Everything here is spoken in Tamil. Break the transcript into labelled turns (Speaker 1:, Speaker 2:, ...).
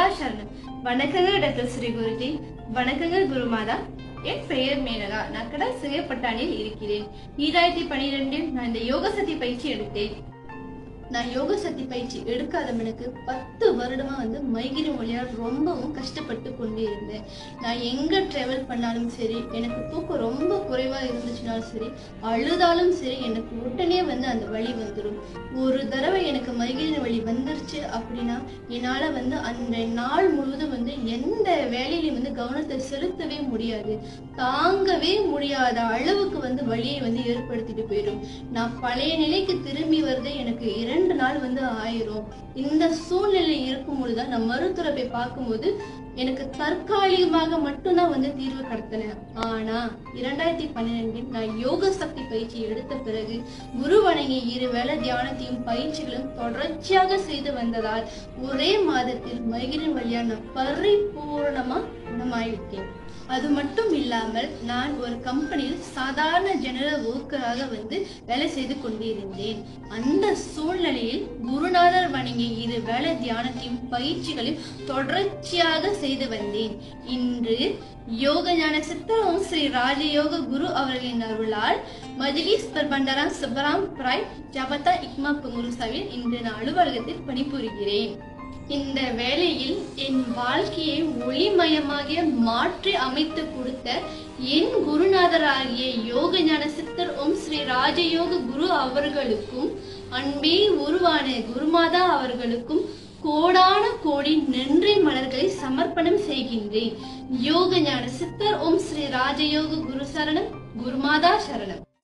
Speaker 1: சரணம் வணக்கங்கள் டாக்டர் ஸ்ரீ குருஜி வணக்கங்கள் குருமாதா என் பெயர் மேனகா நான் கடை சிங்கப்பட்டாணியில் இருக்கிறேன் ஈராயிரத்தி பனிரெண்டில் நான் இந்த யோக சக்தி பயிற்சி எடுத்தேன் நான் யோக சக்தி பயிற்சி எடுக்காதவனுக்கு பத்து வருடமா வந்து மைகிரி மொழியால் ரொம்பவும் கஷ்டப்பட்டு கொண்டே இருந்தேன் நான் எங்க டிராவல் பண்ணாலும் சரி எனக்கு தூக்கம் ரொம்ப குறைவா இருந்துச்சுனாலும் சரி அழுதாலும் சரி எனக்கு உடனே வந்து அந்த வலி வந்துடும் ஒரு தடவை எனக்கு மைகிரி வலி வந்துருச்சு அப்படின்னா என்னால வந்து அந்த நாள் முழுவதும் வந்து எந்த வேலையிலையும் வந்து கவனத்தை செலுத்தவே முடியாது தாங்கவே முடியாத அளவுக்கு வந்து வலியை வந்து ஏற்படுத்திட்டு போயிடும் நான் பழைய நிலைக்கு திரும்பி வருது எனக்கு இரண்டு நாள் வந்து ஆயிரும் இந்த சூழ்நிலை இருக்கும் பொழுதுதான் நான் மருத்துவரை போய் பார்க்கும்போது எனக்கு தற்காலிகமாக மட்டும்தான் வந்து தீர்வு கடத்தினேன் ஆனா இரண்டாயிரத்தி பன்னிரெண்டில் நான் யோக சக்தி பயிற்சி எடுத்த பிறகு குரு வணங்கி இரு வேளை தியானத்தையும் பயிற்சிகளும் தொடர்ச்சியாக செய்து வந்ததால் ஒரே மாதத்தில் மைகிரின் வழியா நான் பரிபூர்ணமா குணமாயிட்டேன் அது மட்டும் இல்லாமல் நான் ஒரு கம்பெனியில் சாதாரண ஜெனரல் ஒர்க்கராக வந்து வேலை செய்து கொண்டிருந்தேன் அந்த சூழ்நிலையில் குருநாதர் வணங்கி இரு வேலை தியானத்தையும் பயிற்சிகளையும் தொடர்ச்சியாக செய்து வந்தேன் இன்று யோக ஞான சித்தரும் ஸ்ரீ ராஜயோக குரு அவர்களின் அருளால் மஜ்லிஸ் பர்பண்டராம் சுப்பராம் பிராய் ஜபதா இக்மா புங்குருசாவில் இன்று நான் அலுவலகத்தில் பணிபுரிகிறேன் இந்த வேளையில் என் வாழ்க்கையை ஒளிமயமாக மாற்றி அமைத்து கொடுத்த என் குருநாதராகிய யோக ஞான சித்தர் ஓம் ஸ்ரீ ராஜயோக குரு அவர்களுக்கும் அன்பே உருவான குருமாதா அவர்களுக்கும் கோடான கோடி நன்றி மலர்களை சமர்ப்பணம் செய்கின்றேன் யோக ஞான சித்தர் ஓம் ஸ்ரீ ராஜயோக குரு சரணம் குருமாதா சரணம்